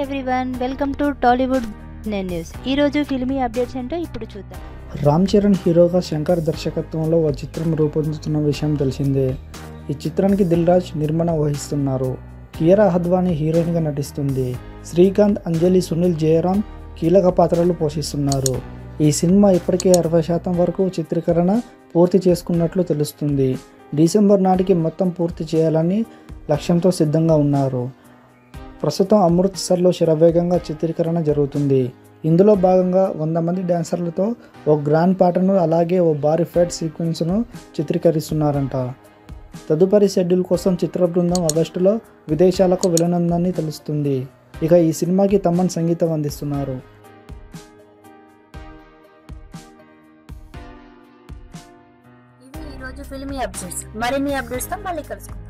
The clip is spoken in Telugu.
ఎవ్రీవన్ వెల్కమ్ టు టాలీవుడ్ నేను న్యూస్ ఈరోజు ఫిల్మీ అప్డేట్స్ ఏంటో ఇప్పుడు చూద్దాం రామ్ చరణ్ హీరోగా శంకర్ దర్శకత్వంలో ఓ చిత్రం రూపొందుతున్న విషయం తెలిసిందే ఈ చిత్రానికి దిల్ రాజ్ నిర్మాణ వహిస్తున్నారు కియరా అద్వానీ హీరోయిన్గా నటిస్తుంది శ్రీకాంత్ అంజలి సునీల్ జయరాం కీలక పాత్రలు పోషిస్తున్నారు ఈ సినిమా ఇప్పటికే అరవై శాతం వరకు చిత్రీకరణ పూర్తి చేసుకున్నట్లు తెలుస్తుంది డిసెంబర్ నాటికి మొత్తం పూర్తి చేయాలని లక్ష్యంతో సిద్ధంగా ఉన్నారు ప్రస్తుతం అమృత్సర్లో శరవేగంగా చిత్రీకరణ జరుగుతుంది ఇందులో భాగంగా వంద మంది డాన్సర్లతో ఓ గ్రాండ్ పాటను అలాగే ఓ భారీ ఫైట్ సీక్వెన్స్ను చిత్రీకరిస్తున్నారంట తదుపరి షెడ్యూల్ కోసం చిత్ర బృందం ఆగస్టులో విదేశాలకు వెళ్ళనుందని తెలుస్తుంది ఇక ఈ సినిమాకి తమన్ సంగీతం అందిస్తున్నారు ఇవి ఈరోజు ఫిల్మీ అప్డేట్స్ మరిన్ని అప్డేట్స్తో మళ్ళీ కలుసుకుందాం